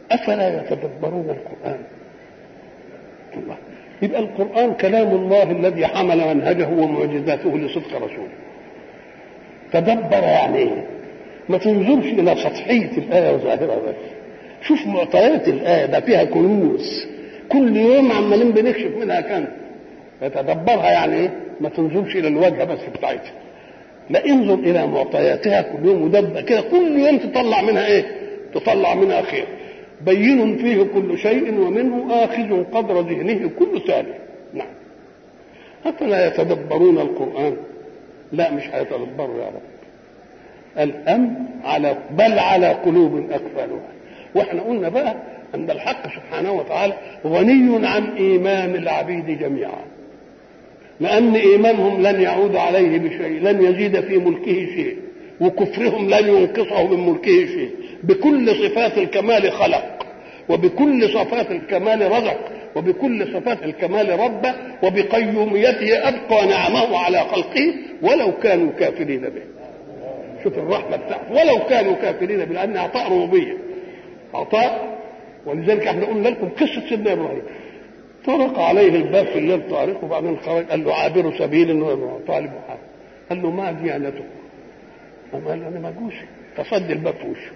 افلا يتدبرون القران الله يبقى القران كلام الله الذي حمل منهجه ومعجزاته لصدق رسوله تدبر يعني ايه ما تنظرش الى سطحيه الايه وظاهرها بس شوف معطيات الايه ده فيها كنوز كل يوم عمالين بنكشف منها كم يتدبرها يعني ايه ما تنظرش الى الوجه بس بتاعتها لا انظر الى معطياتها كل يوم ودب كده كل يوم تطلع منها ايه تطلع منها خير بين فيه كل شيء ومنه آخذ قدر ذهنه كل ثاني نعم أفلا يتدبرون القرآن لا مش هيتدبروا يا رب الأم على بل على قلوب أقفالها واحنا قلنا بقى أن الحق سبحانه وتعالى غني عن إيمان العبيد جميعا لأن إيمانهم لن يعود عليه بشيء لن يزيد في ملكه شيء وكفرهم لن ينقصه من ملكه شيء بكل صفات الكمال خلق وبكل صفات الكمال رزق وبكل صفات الكمال رب وبقيوميته أبقى نعمه على خلقه ولو كانوا كافرين به شوف الرحمة بتاعته ولو كانوا كافرين به لأن عطاء ربوبية عطاء ولذلك احنا قلنا لكم قصة سيدنا إبراهيم طرق عليه الباب في الليل طارق وبعدين خرج قال له عابر سبيل انه طالب حاجه قال له ما ديانتك قال انا مجوسي تصدي الباب في وشه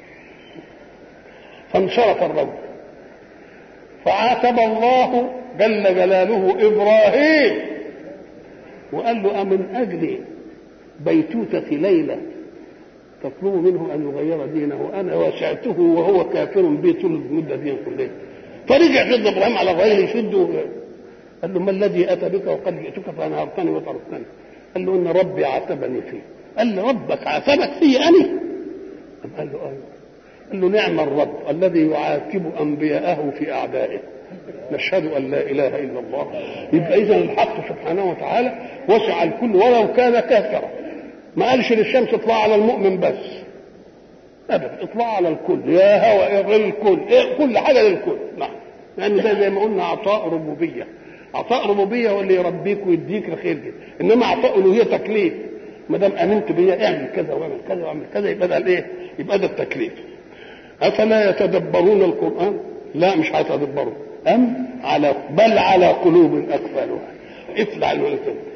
فانصرف الرجل فعاتب الله جل جلاله ابراهيم وقال له امن اجل بيتوتة ليلة تطلب منه ان يغير دينه انا وسعته وهو كافر بي طول المده دي كلها فرجع سيدنا ابراهيم على الرجل يشده قال له ما الذي اتى بك وقد جئتك فانهرتني وتركتني قال له ان ربي عاتبني فيه قال له ربك عاتبك في انا قال له ايوه قال له نعم الرب الذي يعاتب انبياءه في اعدائه نشهد ان لا اله الا الله يبقى اذا الحق سبحانه وتعالى وسع الكل ولو كان كافرا ما قالش للشمس اطلع على المؤمن بس ابدا اطلع على الكل يا هوى الكل إيه كل حاجه للكل نعم لان ده زي ما قلنا عطاء ربوبيه عطاء ربوبيه هو اللي يربيك ويديك الخير كده انما عطاء الوهيه تكليف ما دام امنت بيا اعمل كذا واعمل كذا واعمل كذا يبقى ده الايه؟ يبقى ده التكليف افلا يتدبرون القران؟ لا مش هيتدبروا ام على بل على قلوب اقفالها افلع الولد